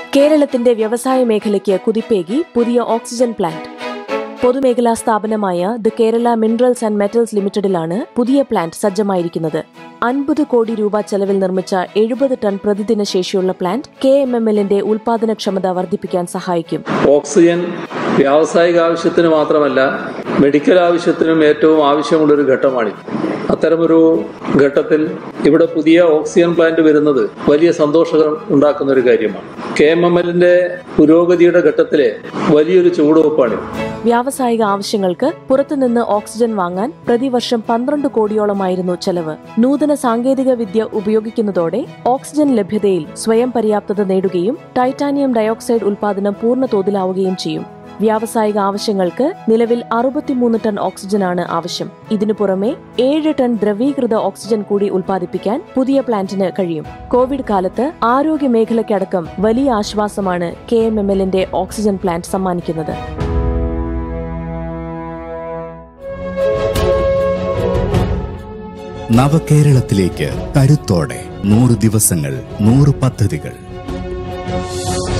കേരളത്തിന്റെ വ്യവസായ മേഖലയ്ക്ക് കുതിപ്പേകി പുതിയ ഓക്സിജൻ പ്ലാന്റ് പൊതുമേഖലാ സ്ഥാപനമായ the Kerala minerals and metals ലിമിറ്റഡിലാണ് പുതിയ പ്ലാന്റ് സജ്ജമായിരിക്കുന്നത് അൻപത് കോടി രൂപ ചെലവിൽ നിർമ്മിച്ച എഴുപത് ടൺ പ്രതിദിന ശേഷിയുള്ള പ്ലാന്റ് കെ എം എം എല്ലിന്റെ ഉൽപാദനക്ഷമത വർദ്ധിപ്പിക്കാൻ സഹായിക്കും ഓക്സിജൻ വ്യാവസായിക ആവശ്യത്തിന് മാത്രമല്ല മെഡിക്കൽ ആവശ്യത്തിനും ഏറ്റവും ആവശ്യമുള്ളൊരു ഘട്ടമാണിത് അത്തരമൊരു ഘട്ടത്തിൽ ഇവിടെ പുതിയ ഓക്സിജൻ പ്ലാന്റ് വരുന്നത് വലിയ സന്തോഷം ഉണ്ടാക്കുന്ന ഒരു കാര്യമാണ് കെ എം എം എല്ലിന്റെ പുരോഗതിയുടെ ഘട്ടത്തിലെ വലിയൊരു ചുവടുവെപ്പാണിത് വ്യാവസായിക ആവശ്യങ്ങൾക്ക് പുറത്തുനിന്ന് ഓക്സിജൻ വാങ്ങാൻ പ്രതിവർഷം പന്ത്രണ്ട് കോടിയോളമായിരുന്നു ചെലവ് നൂതന സാങ്കേതിക വിദ്യ ഉപയോഗിക്കുന്നതോടെ ഓക്സിജൻ ലഭ്യതയിൽ സ്വയം പര്യാപ്തത നേടുകയും ടൈറ്റാനിയം ഡയോക്സൈഡ് ഉൽപാദനം പൂർണ്ണ തോതിലാവുകയും ചെയ്യും വ്യാവസായിക ആവശ്യങ്ങൾക്ക് നിലവിൽ അറുപത്തിമൂന്ന് ടൺ ഓക്സിജനാണ് ആവശ്യം ഇതിനു പുറമെ ഏഴ് ടൺ ദ്രവീകൃത ഓക്സിജൻ കൂടി ഉൽപ്പാദിപ്പിക്കാൻ പുതിയ പ്ലാന്റിന് കഴിയും കോവിഡ് കാലത്ത് ആരോഗ്യ മേഖലയ്ക്കടക്കം വലിയ ആശ്വാസമാണ് കെ എം എം എല്ലിന്റെ ഓക്സിജൻ പ്ലാന്റ് സമ്മാനിക്കുന്നത് നവകേരളത്തിലേക്ക് കരുത്തോടെ നൂറ് ദിവസങ്ങൾ നൂറ് പദ്ധതികൾ